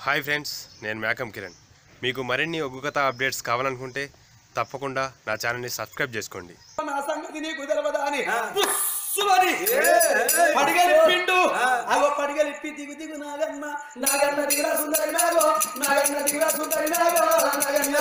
Hi friends నేను మేకం కిరణ్ మీకు మరిన్ని ఒగ్గు కథ అప్డేట్స్ కావాలనుకుంటే తప్పకుండా నా ఛానల్ని సబ్స్క్రైబ్ చేసుకోండి నా సంగతి నీకు తెలవదా అని పుస్సుమని పడిగలిప్పిండు అగో పడిగలిప్పి దిగు దిగు నాగన్న నాగన్న దిగురా సుందరి నాగో నాగన్న దిగురా సుందరి నాగో నాగన్న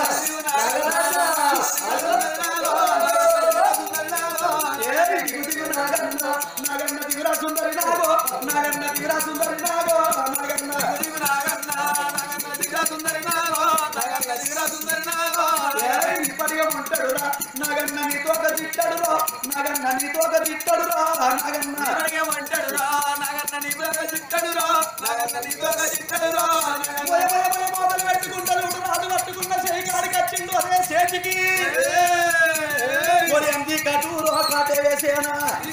ఏ దిగు దిగు నాగన్న నాగన్న దిగురా సుందరి నాగో నాగన్న దిగురా సుందరి నాగో నాగన్న దిగు నాగన్న నాగన్న దిగురా సుందరి నాగో నాగన్న దిగురా సుందరి నాగో ఏ ఇప్పటిగా ఉంటాడురా నాగన్న నీతో ఒక తిట్టాడురా నాగన్న నీతో ఒక తిట్టాడురా నాగన్న ఏమంటాడురా నాగన్న నీతో ఒక తిట్టాడురా నాగన్న నీతో ఒక తిట్టాడురా పోయ పోయ పోయ మొదలు పెట్టుకుంటాడు రాజు పట్టుకున్న చేయి కాడికి వచ్చిండు అదే చేతికి ఒరి అంది కటూరు కాటే వేసేనా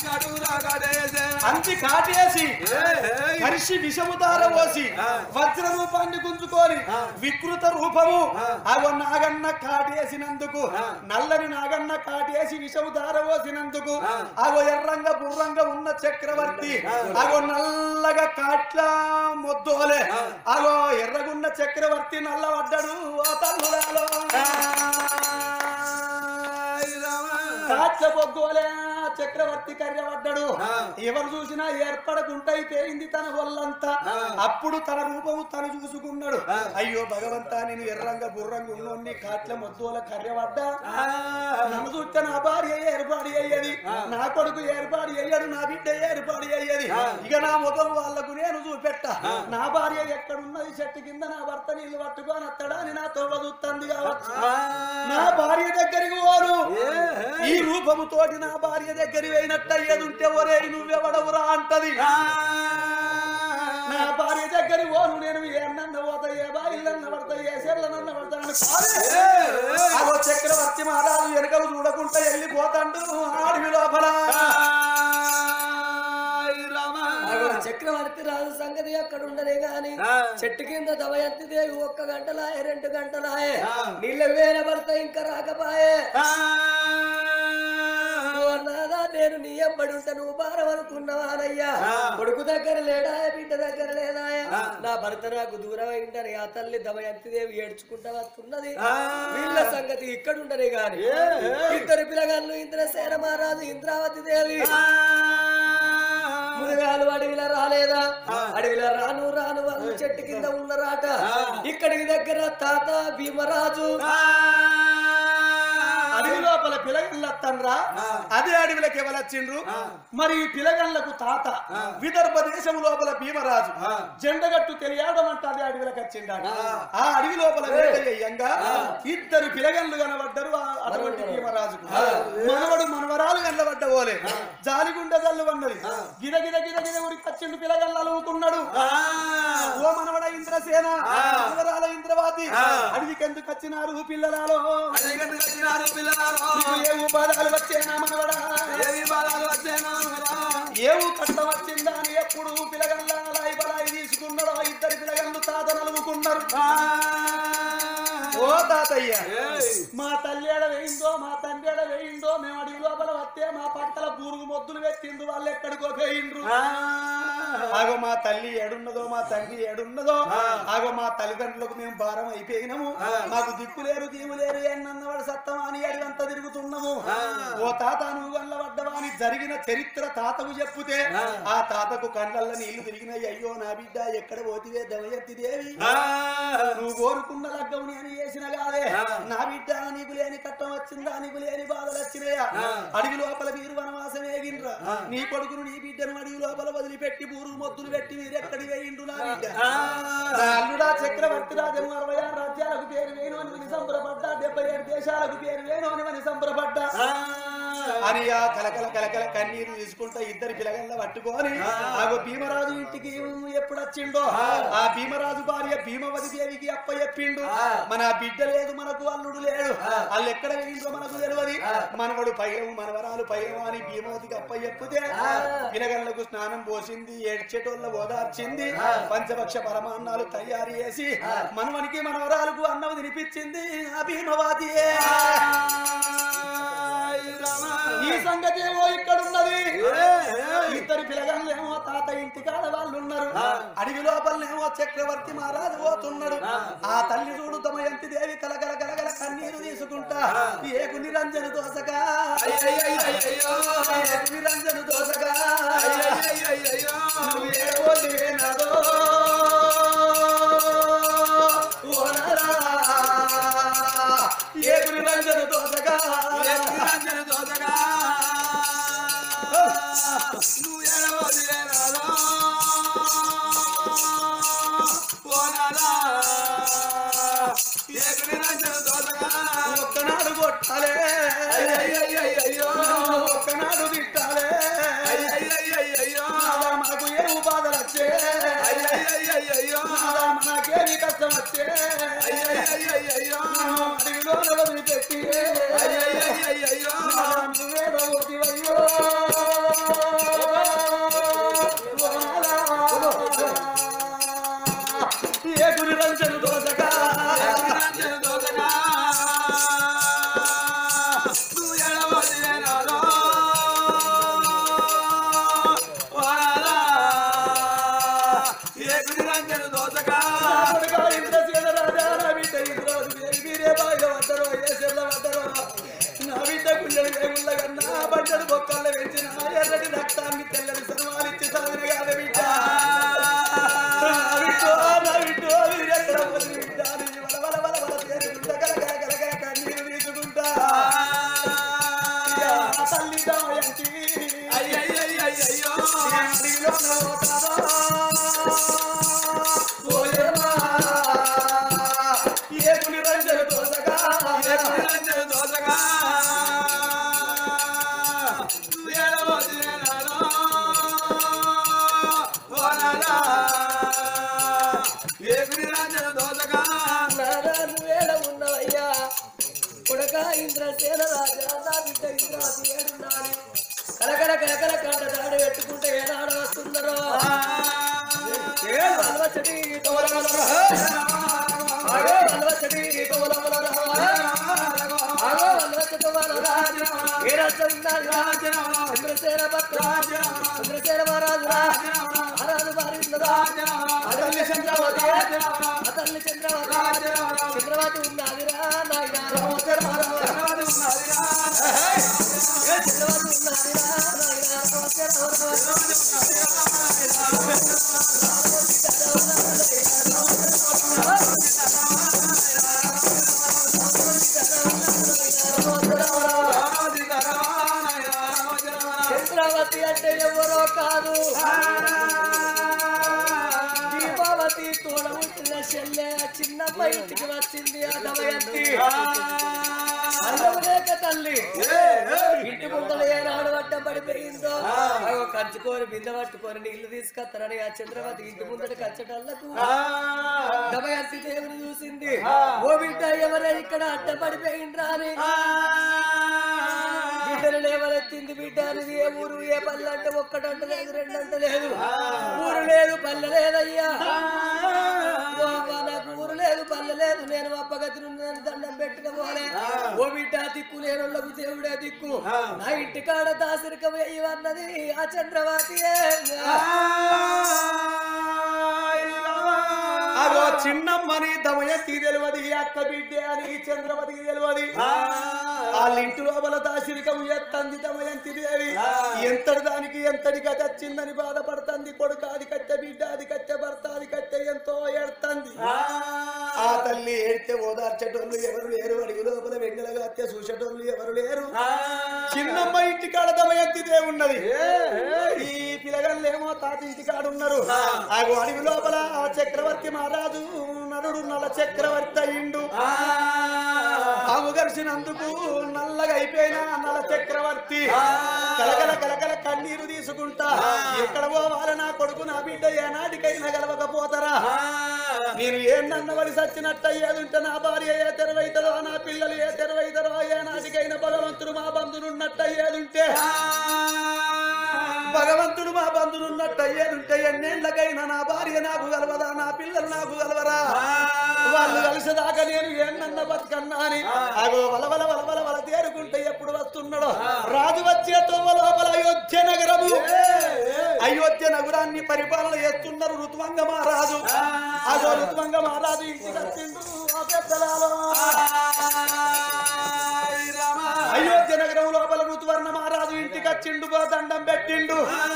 అంతి కాటేసి కరిసి విషము దార పోసి వజ్ర రూపాన్ని గుంజుకొని వికృత రూపము అగో నాగన్న కాటేసినందుకు నల్లని నాగన్న కాటేసి విషము దార పోసినందుకు అగో ఎర్రంగ బుర్రంగా ఉన్న చక్రవర్తి అగో నల్లగా కాట్ల మొద్దోలే అగో ఎర్రగున్న చక్రవర్తి నల్లబడ్డాడు ఆ తల్లులలో కాట్ల బొగ్గోలే ఆ చక్రవర్తి కర్యబడ్డాడు ఎవరు చూసినా ఏర్పడకుంటాయి పేరింది తన ఒళ్ళంతా అప్పుడు తన రూపము తను చూసుకున్నాడు అయ్యో భగవంతా నేను ఎర్రంగా గుర్రంగా ఉన్నోన్ని కాట్ల మొద్దోల కర్యబడ్డా నన్ను చూస్తే నా భార్య ఏర్పాటు అయ్యేది నా కొడుకు ఏర్పాటు అయ్యాడు నా బిడ్డ ఏర్పాటు అయ్యేది ఇక నా ముఖం వాళ్ళకు నేను చూపెట్ట నా భార్య ఎక్కడున్నది చెట్టు కింద నా భర్త నీళ్లు పట్టుకొని అత్తడా అని నా తొవ్వ చూస్తుంది కావచ్చు నా భార్య దగ్గరికి పోను ఈ రూపముతోటి నా భార్య దగ్గరికి పోయినట్టు అయ్యేది ఉంటే ఒరే నువ్వెవడవురా అంటది నా భార్య దగ్గరికి పోను నేను ఏ అన్న పోతా ఏ బాయిలన్న పడతా ఏ సెల్లనన్న పడతాను అదో చక్రవర్తి మహారాజు వెనుకలు చూడకుండా వెళ్ళిపోతాడు ఆడివి లోపల అగో చక్రవర్తి రాజు సంగతి అక్కడ ఉండనే గాని చెట్టు కింద దమయంతి దేవి ఒక్క గంటలాయే రెండు గంటలాయే నీళ్ళ వేల భర్త ఇంకా రాకపాయే ఓ నాదా నేను నీ ఎంబడి ఉంటే నువ్వు భారం అనుకున్నావానయ్యా కొడుకు దగ్గర లేడా బిడ్డ దగ్గర లేదా నా భర్త నాకు దూరం అయిందని ఆ తల్లి దమయంతి దేవి ఏడ్చుకుంటా వస్తున్నది వీళ్ళ సంగతి ఇక్కడ ఉండనే గాని ఇద్దరు పిల్లగాళ్ళు ఇంద్రసేన మహారాజు ఇంద్రావతి దేవి మునగాలు అడవిలో రాలేదా అడవిలో రాను రాను వాళ్ళు చెట్టు కింద ఉన్నరాట ఇక్కడికి దగ్గర తాత భీమరాజు అడవి లోపల పిలగల్లత్తన్రా అదే అడవిలోకి ఎవరొచ్చిండ్రు మరి ఈ పిలగల్లకు తాత విదర్భ దేశం లోపల భీమరాజు జెండగట్టు తెలియడం అంటే అదే అడవిలోకి వచ్చిండాడు ఆ అడవి లోపల వేటయ్యంగా ఇద్దరు పిలగళ్ళు కనబడ్డారు ఆ అటువంటి భీమరాజుకు మనవడు మనవరాలు కనబడ్డవోలే జాలిగుండ జల్లు అన్నది గిద గిద గిద గిద ఉరికి వచ్చిండు పిలగళ్ళు అలుగుతున్నాడు ఓ మనవడ ఇంద్రసేన మనవరాల ఇంద్రవాది అడవికి ఎందుకు వచ్చినారు పిల్లలాలో నీకు ఏ ఉపాధాలు వచ్చేనా మనవడా ఏవు కష్టం వచ్చిందా అని ఎప్పుడు పిలగల్లా లాయి బలాయి తీసుకున్నాడో ఇద్దరు పిలగళ్ళు తాత నలుగుకున్నారు ఓ తాతయ్య మా తల్లి ఎడ వేయిందో మా తండ్రి ఎడ వేయిందో మేము అడిగి లోపల వస్తే మా పక్కల బూరుగు మొద్దులు పెట్టిండ్రు వాళ్ళు ఎక్కడికో పోయిండ్రు ఆగో మా తల్లి ఏడున్నదో మా తండ్రి ఏడున్నదో ఆగో మా తల్లిదండ్రులకు మేము భారం అయిపోయినాము మాకు దిక్కు లేరు దీవు లేరు ఎన్నన్నవాడు సత్తమా అని అడిగంతా తిరుగుతున్నాము ఓ తాత నువ్వు వల్లబడ్డవా అని జరిగిన చరిత్ర తాతకు చెప్పుతే ఆ తాతకు కళ్ళల్లో నీళ్లు తిరిగినాయి అయ్యో నా బిడ్డ ఎక్కడ పోతివే దమయత్తి దేవి నువ్వు కోరుకున్న లగ్గం నేను చేసిన కాదే నా బిడ్డ నీకు లేని కట్టం వచ్చిందా నీకు లేని బాధలు వచ్చినాయా అడవి లోపల మీరు వనవాసం ఏగిండ్రా నీ కొడుకును నీ బిడ్డను అడవి లోపల వదిలిపెట్టి బూరు మొద్దులు పెట్టి మీరు ఎక్కడి వేయిండు నా బిడ్డ నా అల్లుడా చక్రవర్తి రాజము అరవై ఆరు రాజ్యాలకు పేరు వేణు అని విని సంబరపడ్డా డెబ్బై ఏడు దేశాలకు పేరు వేణు అని విని సంబరపడ్డా అని ఆ కలకల కలకల కన్నీరు తీసుకుంటా ఇద్దరు పిలగల్ల పట్టుకొని ఆగో భీమరాజు ఇంటికి ఎప్పుడు వచ్చిండో ఆ భీమరాజు భార్య భీమవతి దేవికి అప్ప చెప్పిండు మన బిడ్డ లేదు మనకు అల్లుడు లేడు వాళ్ళు ఎక్కడ వేయిండ్రో మనకు తెలియదు మనవడు పైరము మనవరాలు పైరము అని భీమవతికి అప్ప చెప్తే పిలగళ్ళకు స్నానం పోసింది ఏడ్చేటోళ్ళ ఓదార్చింది పంచపక్ష పరమాన్నాలు తయారు చేసి మనవనికి మనవరాలకు అన్నం తినిపించింది ఆ భీమవతియే ఈ సంగతి ఏమో ఇక్కడ ఉన్నది ఇద్దరు పిల్లగాళ్ళేమో తాత ఇంటి కాడ వాళ్ళు ఉన్నారు అడవి లోపలనేమో చక్రవర్తి మహారాజు పోతున్నాడు ఆ తల్లి చూడు దమయంతి దేవి కలగల కలగల కన్నీరు తీసుకుంటా ఏకు నిరంజన దోసగా ఏకు నిరంజన దోసగా నువ్వు ఏవో లేనదో ఓనరా. ఏకు నిరంజన దోసగా ఒక్కనాడు కొట్టాలే ఒక్కనాడు తిట్టాలే నాదా మనకు ఏ ఉపాధులు వచ్చే నాదా మనకేమి కష్టం వచ్చే అడవిలో వదిలిపెట్టి నాదా నువ్వేదో ఓటివయ్యో. ఏ గురి రంజను దోసగా కొడుకా ఇంద్రసేన రాజా నా బిడ్డ ఇంద్రవతి దేవి మీరే బాగా పడ్డరో ఏ సెల్ల పడ్డరో నా బిడ్డ గుండెలు వేగుళ్ళ కన్నా బండలు బొక్కల్లో పెంచిన ఎర్రటి రక్తాన్ని తెల్లని సన్మానిచ్చి సాగిన కాదు బిడ్డ నా బిడ్డ నా బిడ్డ మీరెక్కడ పోయి బిడ్డ నీ వల వల వల వల చేసుకుంటా కలకల కలకల కన్నీరు తీసుకుంటా యా తల్లి దాయంతి అడిగిలో నవ్వుతారా ఓయమ్మా ఏ పులి రంజన దోసగా నారాను వేళ ఉన్నవయ్యా కొడక ఇంద్రసేన రాజా నా బిడ్డ ఇంద్రావతి ఏడున్నాను కలకల కలకల కంట దాడి పెట్టుకుంటే ఏనాడు వస్తున్నారో ఏ వల్వచడి తోలమల ఆగో వల్వచడి తోలమల ఆగో వల్వచ తోలమల ఏ రాజ్యం ఉన్నది ఇంద్రసేన భక్త ఇంద్రసేన మహారాజు మహారాజు వారి ఉన్నదా అతల్లి చంద్రవతి అతల్లి చంద్రవతి చంద్రవతి ఉన్నదిరా నాయనా చంద్రవతి ఉన్నదిరా నాయనా చంద్రవతి అంటే ఎవరో కాదు దీపావతి తోడ పుట్టిన చెల్లె చిన్న బయటికి వచ్చింది ఆ దమయంతి అందము లేక తల్లి ఇంటి ముందర ఏనాడు అడ్డం పడిపోయిందో అగో కంచుకొని బిందె పట్టుకొని నీళ్లు తీసుకొస్తారని ఆ చంద్రవతి ఇంటి ముందర కచ్చటల్లకు దమయంతి దేవుని చూసింది ఓ బిడ్డ ఎవరే ఇక్కడ అడ్డం పడిపోయిండ్రా అని బిడ్డలు లేవనెత్తింది బిడ్డ అనేది ఏ ఊరు ఏ పల్లె అంటే ఒక్కటంట లేదు రెండంట లేదు ఊరు లేదు పల్లె లేదయ్యా ఓ అవ్వ, నాకు ఊరు లేదు పల్లె లేదు నేను అప్పగతి నుండి దండం పెట్టిన పోలే ఓ బిడ్డ దిక్కు లేనోళ్ళకు దేవుడే దిక్కు నా ఇంటి కాడ దాసరికం అన్నది ఆ చంద్రవాతి అగో చిన్నమ్మని దమయతి తెలియదు అక్క బిడ్డ అని చంద్రవతికి తెలియదు వాళ్ళ ఇంటి లోపల దాశిరికం ఎత్తంది దమయంతి దేవి ఎంతటి దానికి ఎంతటి కథ వచ్చిందని బాధపడుతుంది కొడుకు అది కట్టె బిడ్డ అది కట్టె భర్త అది కట్టె ఎంతో ఏడుతుంది ఆ తల్లి ఏడితే ఓదార్చేటోళ్ళు ఎవరు లేరు అడిగి లోపల వెంగళగా అత్తే చూసేటోళ్ళు ఎవరు లేరు చిన్నమ్మ ఇంటి కాడ దమయంతి దేవున్నది ఈ పిల్లగాళ్ళేమో తాత ఇంటి కాడ ఉన్నారు ఆ అడవి లోపల ఆ చక్రవర్తి మహారాజు నరుడు నల చక్రవర్తి అయిండు తాము గడిచినందుకు నల్లగా అయిపోయిన నల చక్రవర్తి కలకల కలకల కన్నీరు తీసుకుంటా ఎక్కడ పోవాలి నా కొడుకు నా బిడ్డ ఏనాటికైనా గెలవకపోతారా నేను ఏందన్నవడి సచ్చినట్టు అయ్యేదుంటే నా భార్య ఏ తెరవైతదో నా పిల్లలు ఏ తెరవైతరో ఏ నాటికైనా భగవంతుడు మా బంధునున్నట్టు అయ్యేదుంటే భగవంతుడు మా బంధునున్నట్టు అయ్యేదుంటే ఎన్నేళ్ళకైనా నా భార్య నాకు గలవదా నా పిల్లలు నాకు గలవరా వాళ్ళు కలిసేదాకా నేను ఏమన్నా బతుకన్నా అని అగో వలవల వలవల వల తేరుకుంటే ఎప్పుడు వస్తున్నాడో రాజు వచ్చే తోవ లోపల అయోధ్య నగరము అయోధ్య నగరాన్ని పరిపాలన చేస్తున్నారు ఋతువంగ మహారాజు అగో ఋతువంగ మహారాజు ఇంటికి వచ్చిండు ఆ పెద్దలాలో అయోధ్య నగరం లోపల ఋతువర్ణ మహారాజు ఇంటికి వచ్చిండు పో దండం పెట్టిండు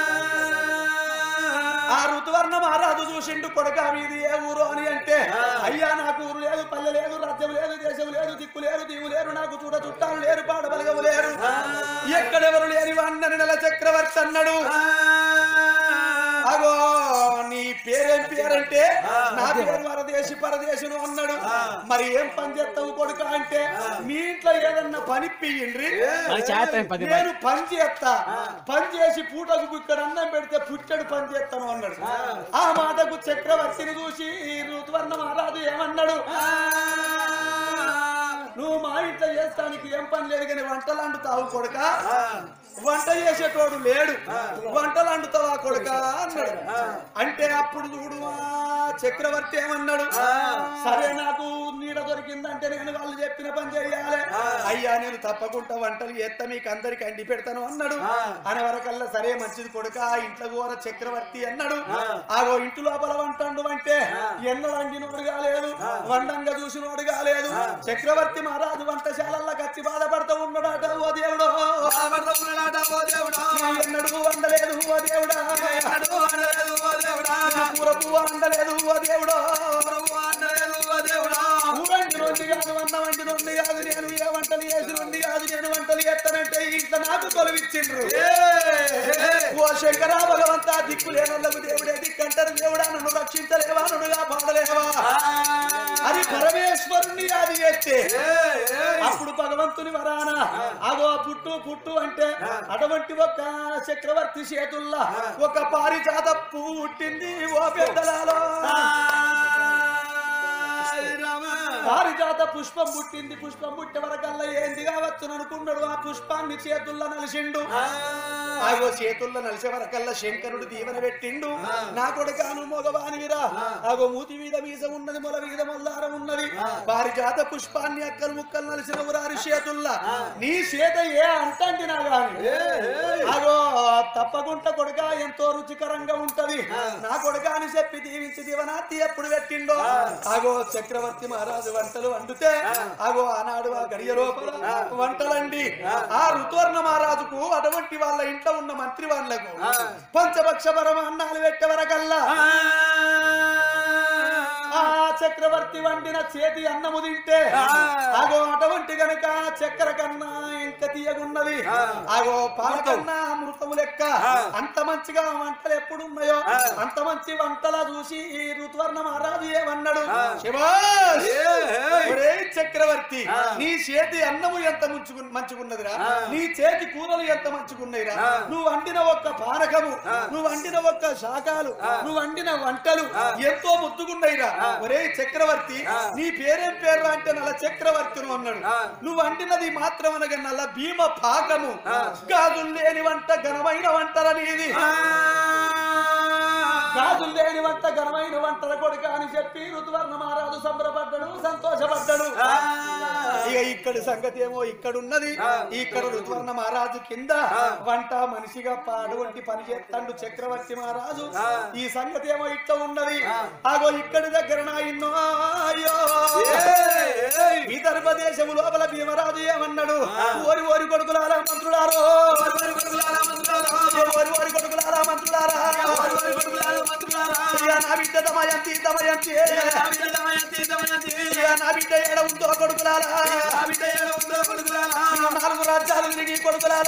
ఆ ఋతువర్ణ మహారాజు చూసిండు కొడక మీది ఏ ఊరు అని అంటే అయ్యా నాకు ఊరు లేదు పల్లె లేదు రాజ్యం లేదు దేశం లేదు దిక్కు లేరు దీవు లేరు నాకు చూడ చుట్టాలు లేరు పాడబలగవు లేరు ఎక్కడెవరు లేని వాణ్ణని నెల చక్రవర్తి అన్నాడు అగో నీ పేరేం పేరంటే నా పేరు పరదేశి పరదేశును అన్నాడు మరి ఏం పని చేస్తావు కొడుక అంటే మీ ఇంట్లో ఏదన్నా పని పియ్యండ్రి నేను పని చేస్తా పని చేసి పూటకు ఇక్కడ అన్నం పెడితే పుట్టడు పని చేస్తాను అన్నాడు ఆ మాటకు చక్రవర్తిని చూసి ఈ ఋతువర్ణ మహారాజు ఏమన్నాడు నువ్వు మా ఇంట్లో చేస్తానికి ఏం పని లేదు కానీ వంటలు అంటుతావు కొడుక వంట చేసేటోడు లేడు వంటలు అంటుతావా కొడుక అన్నాడు అంటే అప్పుడు చూడు ఆ చక్రవర్తి ఏమన్నాడు సరే నాకు నీడ దొరికిందంటే నేను వాళ్ళు చెప్పిన పని చేయాలి అయ్యా నేను తప్పకుండా వంటలు చేస్తా మీకు అందరికి అండి పెడతాను అన్నాడు అని వరకల్లా సరే మంచిది కొడుక ఇంట్లో కూర చక్రవర్తి అన్నాడు ఆగో ఇంటి లోపల వంటండు అంటే ఎన్నడు అండినోడు కాలేదు వండంగా చూసినోడు కాలేదు చక్రవర్తి మహారాజు వంటశాలల్లో కచ్చి బాధపడుతూ ఉన్నాడట ఓ దేవుడు ఎన్నడు వండలేదు ఓ దేవుడా కూర పువ్వు వండలేదు ఓ దేవుడు వంటి నుండి కాదు అన్న వంటి నుండి కాదు నేను ఏ వంటలు చేసి నుండి కాదు నేను వంటలు చేస్తానంటే ఇంత నాకు తొలవిచ్చిండ్రు ఓ శంకర భగవంత దిక్కు లేనల్లకు దేవుడే దిక్కంటారు దేవుడా నన్ను రక్షించలేవా నన్నుగా పాడలేవా అది పరమేశ్వరుని అది చేస్తే అప్పుడు భగవంతుని వరాన అగో పుట్టు పుట్టు అంటే అటువంటి ఒక చక్రవర్తి చేతుల్లా ఒక పారిజాత పుట్టింది ఓ పెద్దలాలో పారిజాత పుష్పం పుట్టింది పుష్పం పుట్టే వరకల్లా ఏంది కావచ్చు అనుకున్నాడు ఆ పుష్పాన్ని చేతుల్లో నలిసిండు ఆగో చేతుల్లో నలిసే వరకల్లా శంకరుడు దీవెన పెట్టిండు నా కొడుకాను మగవానివిరా ఆగో మూతి మీద మీస ఉన్నది మొల మీద మొల్లారం ఉన్నది పారిజాత పుష్పాన్ని అక్కలు ముక్కలు నలిసిన ఊరారి చేతుల్లా నీ చేత ఏ అంటండి నా గాని అగో తప్పకుండా కొడుక ఎంతో రుచికరంగా ఉంటది నా కొడుక అని చెప్పి దీవించి దీవనాతి ఎప్పుడు పెట్టిండో అగో చక్రవర్తి మహారాజు వంటలు వండితే అగో ఆనాడు ఆ గడియ లోపల వంటలండి ఆ ఋతువర్ణ మహారాజుకు అటువంటి వాళ్ళ ఇంట్లో ఉన్న మంత్రి వాళ్ళకు పంచపక్ష పరమాన్నాలు పెట్టే వరకల్లా ఆ చక్రవర్తి వండిన చేతి అన్నము తింటే అగో అటువంటి గనుక చక్కెర కన్నా ఇంకా తీయగున్నది అగో పాల కన్నా అమృతము లెక్క అంత మంచిగా వంటలు ఎప్పుడు ఉన్నాయో అంత మంచి వంటలా చూసి ఈ ఋతువర్ణ మహారాజు ఏమన్నాడు శభాష్! ఒరేయ్ చక్రవర్తి నీ చేతి అన్నము ఎంత ముంచుకు మంచుకున్నదిరా నీ చేతి కూరలు ఎంత మంచుకున్నాయిరా నువ్వు వండిన ఒక్క పానకము నువ్వు వండిన ఒక్క శాఖలు నువ్వు వండిన వంటలు ఎంతో ముద్దుకున్నాయిరా ఒరే చక్రవర్తి నీ పేరేం పేరు అంటే నల్ల చక్రవర్తిను అన్నాడు నువ్వు వండినది మాత్రం అనగా నల్ల భీమ పాకము గాజులు లేని వంట ఘనమైన వంటలనేది గాజులు లేని వంట ఘనమైన వంటల కొడుక అని చెప్పి ఋతువర్ణ మహారాజు సంబరపడ్డాడు సంతోషపడ్డాడు ఇక ఇక్కడ సంగతి ఏమో ఇక్కడ ఉన్నది ఇక్కడ ఋతువర్ణ మహారాజు కింద వంట మనిషిగా అటువంటి పని చేస్తాడు చక్రవర్తి మహారాజు ఈ సంగతి ఏమో ఇట్లా ఉన్నది ఆగో ఇక్కడి దగ్గర నా ఇన్నో అయ్యో విదర్భ దేశము లోపల భీమరాజు ఏమన్నాడు ఓరి ఓరి కొడుకులారా మంత్రులారో ఓరి ఓరి కొడుకులారా మంత్రులారా ఇక నా బిడ్డ దమయంతి దమయంతి ఇక నా బిడ్డ ఏడ ఉందో కొడుకులారా నాలుగు రాజ్యాలు తిరిగి కొడుకులారో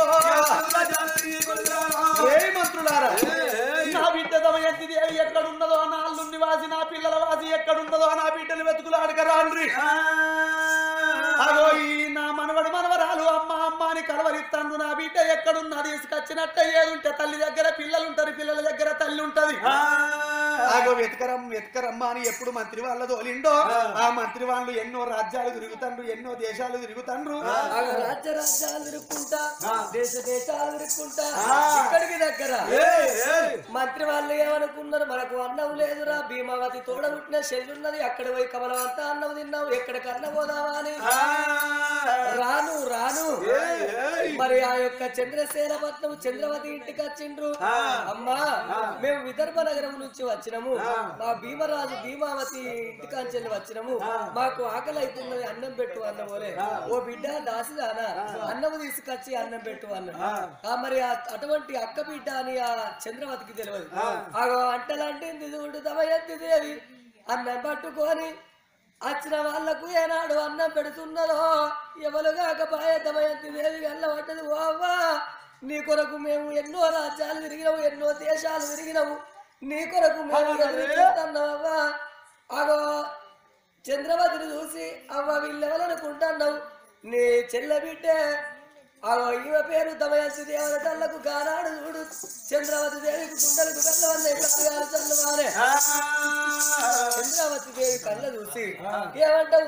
ఏ మంత్రులారా నా బిడ్డ దమయంతి దేవి ఎక్కడున్నదో నా అల్లుండి వాసి నా పిల్లల వాసి ఎక్కడున్నదో నా బిడ్డలు వెతుకులాడక రాండ్రి అగో ఈ నా మనవడు మనవరాలు అమ్మ అమ్మ అని కలవరిస్తాను నా బిడ్డ ఎక్కడున్నా తీసుకొచ్చినట్ట ఏదుంటే తల్లి దగ్గర పిల్లలు ఉంటారు పిల్లల దగ్గర తల్లి ఉంటది ఆగో వెతకరం వెతకరమ్మ అని ఎప్పుడు మంత్రి వాళ్ళ తోలిండో ఆ మంత్రి వాళ్ళు ఎన్నో రాజ్యాలు తిరుగుతండ్రు ఎన్నో దేశాలు తిరుగుతండ్రు ఆ రాజ్య రాజ్యాలు తిరుక్కుంటా దేశ దేశాలు తిరుక్కుంటా ఇక్కడికి దగ్గర మంత్రి వాళ్ళు ఏమనుకున్నారు మనకు అన్నం లేదురా భీమావతి తోడ పుట్టిన చెల్లున్నది అక్కడ పోయి కమలవంతా అన్నం తిన్నాం ఎక్కడ కన్న పోదామా అని రాను రాను మరి ఆ యొక్క చంద్రసేనపట్నం చంద్రవతి ఇంటికి వచ్చిండ్రు అమ్మా మేము విదర్భ నగరం నుంచి వచ్చినము మా భీమరాజు భీమావతి ఇంటికాంచెల్లి వచ్చినము మాకు ఆకలి అవుతున్నది అన్నం పెట్టు అన్న పోలే ఓ బిడ్డ దాసిదానా అన్నము తీసుకొచ్చి అన్నం పెట్టు అన్న ఆ మరి ఆ అటువంటి అక్క బిడ్డ అని ఆ చంద్రవతికి తెలియదు ఆ అంటలాంటింది చూడు దమయంతి దేవి అన్నం పట్టుకొని వచ్చిన వాళ్లకు ఏనాడు అన్నం పెడుతున్నదో ఎవరు కాకపాయ దమయంతి దేవి గల్లబడ్డది ఓ అవ్వా నీ కొరకు మేము ఎన్నో రాజ్యాలు తిరిగినాము ఎన్నో దేశాలు తిరిగినాము నీ కొరకు మేము ఎదురుచూస్తున్నామవ్వా అగో చంద్రవతిని చూసి అవ్వ వీళ్ళెవరనుకుంటున్నావు నీ చెల్ల బిడ్డే అగో ఈమె పేరు దమయంతి దేవతలకు గానాడు చూడు చంద్రవతి దేవికి గుండెలకు కళ్ళవన్నీ చల్లవానే చంద్రవతి దేవి కళ్ళ చూసి ఏమంటావు